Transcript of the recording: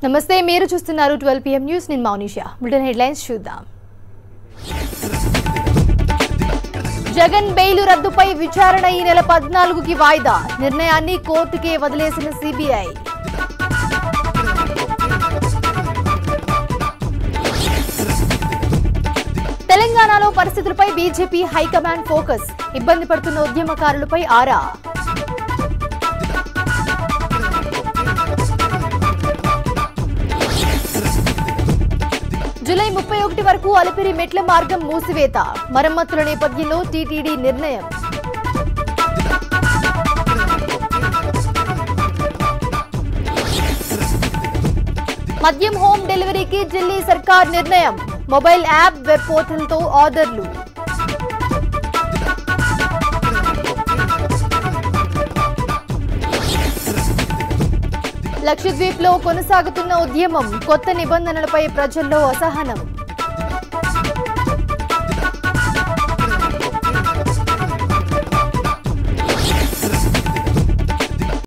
నమస్తే మీరు చూస్తున్నారు ట్వెల్వ్ పిఎం న్యూస్ నేను మౌనిషా బులెటిన్ హెడ్లైన్స్ చూద్దాం జగన్ బెయిలు రద్దుపై విచారణ ఈ నెల పద్నాలుగుకి వాయిదా నిర్ణయాన్ని కోర్టుకే వదిలేసిన సిబిఐ తెలంగాణలో పరిస్థితులపై బీజేపీ హైకమాండ్ ఫోకస్ ఇబ్బంది పడుతున్న ఉద్యమకారులపై ఆరా జూలై ముప్పై ఒకటి వరకు అలిపిరి మెట్ల మార్గం మూసివేత మరమ్మతుల నేపథ్యంలో టీటీడీ నిర్ణయం మద్యం హోమ్ డెలివరీకి ఢిల్లీ సర్కార్ నిర్ణయం మొబైల్ యాప్ వెబ్ పోర్టల్తో ఆర్డర్లు లక్షద్వీప్ లో కొనసాగుతున్న ఉద్యమం కొత్త నిబంధనలపై ప్రజల్లో అసహనం